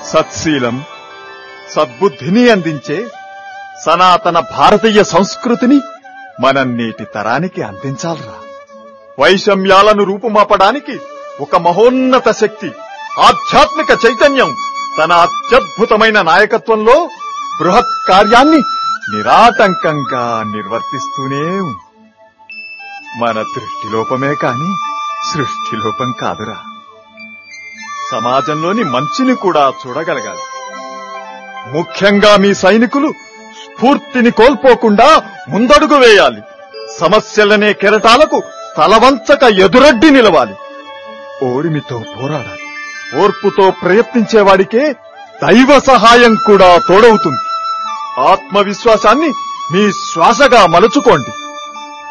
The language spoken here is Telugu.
సత్శీలం సద్బుద్ధిని అందించే సనాతన భారతీయ సంస్కృతిని మనం నేటి తరానికి అందించాలరా వైషమ్యాలను రూపుమాపడానికి ఒక మహోన్నత శక్తి ఆధ్యాత్మిక చైతన్యం తన అత్యద్భుతమైన నాయకత్వంలో బృహత్ కార్యాన్ని నిరాటంకంగా నిర్వర్తిస్తూనే ఉంది మన దృష్టిలోపమే కాని సృష్టిలోపం కాదురా సమాజంలోని మంచిని కూడా చూడగలగాలి ముఖ్యంగా మీ సైనికులు స్ఫూర్తిని కోల్పోకుండా ముందడుగు వేయాలి సమస్యలనే కెరటాలకు తలవంచక ఎదురడ్డి నిలవాలి ఓరిమితో పోరాడాలి ఓర్పుతో ప్రయత్నించేవాడికే దైవ సహాయం కూడా తోడవుతుంది ఆత్మవిశ్వాసాన్ని మీ శ్వాసగా మలుచుకోండి